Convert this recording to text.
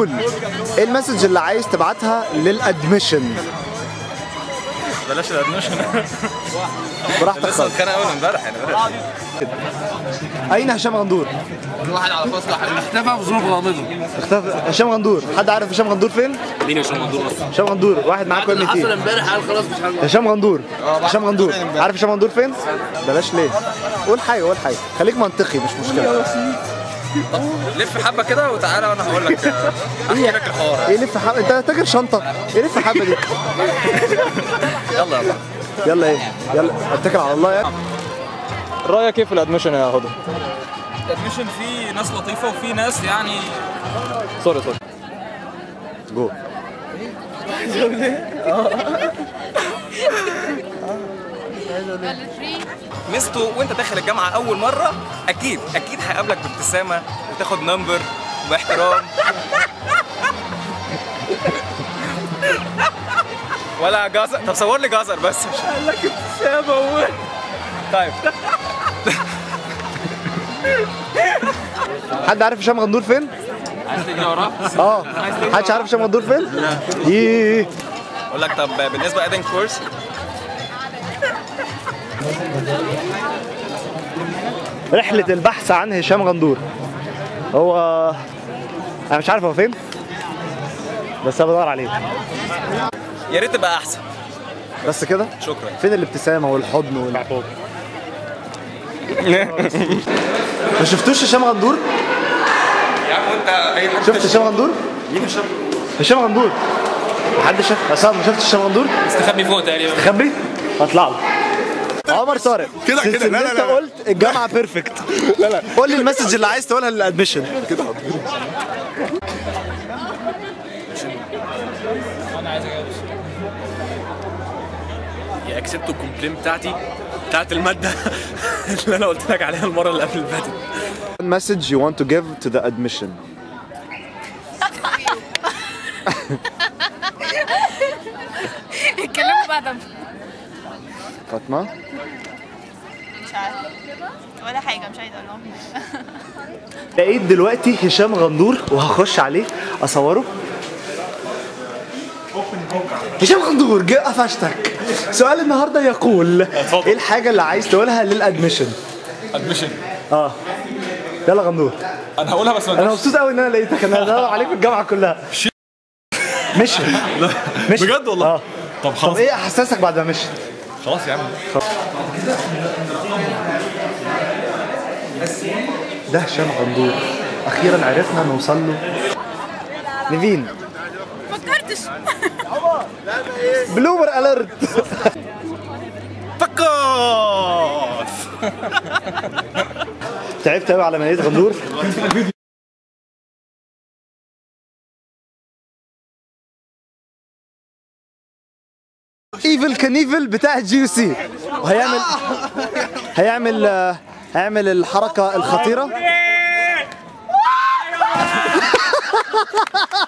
قول ايه المسج اللي عايز تبعتها للادميشن بلاش الادمشن براحتك لسه خالص متخانق اول امبارح يعني بلاش اين هشام غندور واحد على فصل اختفى في ظروف غامضه اختفى هشام غندور حد عارف هشام غندور فين مين يا شمال دول اصلا هشام غندور واحد معاكم ام حصل تي امبارح قال خلاص مش هنروح هشام غندور هشام غندور عارف هشام غندور فين بلاش ليه قول حاجه قول حاجه خليك منطقي مش مشكله لف حبه كده وتعالى وانا هقول لك آه، احكي لك الحوار ايه لف حبه انت تاجر شنطه ايه لف حبه دي يلا يلا يلا ايه يلا اتكل على الله يعني رايك ايه في الادمشن يا هدى الادمشن فيه ناس لطيفه وفي ناس يعني سوري سوري جو ميزته وانت داخل الجامعه اول مره اكيد اكيد هيقابلك بابتسامه وتاخد نمبر باحترام ولا جزر طب صور لي جزر بس مش قال لك ابتسامه و... طيب حد عارف هشام غندور فين عايز تجري وراه اه محدش عارف هشام غندور فين ايه اقول لك طب بالنسبه ادن كورس رحله البحث عن هشام غندور هو انا مش عارف هو فين بس انا بدور عليه يا ريت تبقى احسن بس كده شكرا فين الابتسامه والحضن وال ما شفتوش هشام غندور يا عم انت اي حد شفت هشام غندور مين هشام هشام غندور محدش شاف عصام ما شفتش هشام غندور مستخبي فوق تقريبا تخبي هطلع له عمر طارق كده- كده. since لا- لا- انت لا. قلت الجامعه بيرفكت لا لا قول لي المسج اللي عايز تقولها للادميشن كده يا اكسبت الكومبلين بتاعتي بتاعت الماده اللي انا قلت لك عليها المره اللي قبل اللي فاتت message you want to give to the admission اتكلموا بعد فاطمه مش عارف ولا حاجه مش عايزه اقول لهم لقيت دلوقتي هشام غندور وهخش عليه اصوره هشام غندور جه قفشتك سؤال النهارده يقول ايه الحاجه اللي عايز تقولها للادميشن ادمشن اه يلا غندور انا هقولها بس انا مبسوط قوي ان انا لقيتك انا بدور عليك في الجامعه كلها مشي مشي بجد والله؟ اه طب طب خلاص ايه احساسك بعد ما مشي خلاص يا عم ده هشام غندور اخيرا عرفنا نوصل له نيفين فكرتش بلومر اليرت فكر تعبت قوي على ما لقيت غندور ايفل كنيفل بتاع الجي يو سي وهيعمل هيعمل آه، هيعمل الحركه الخطيره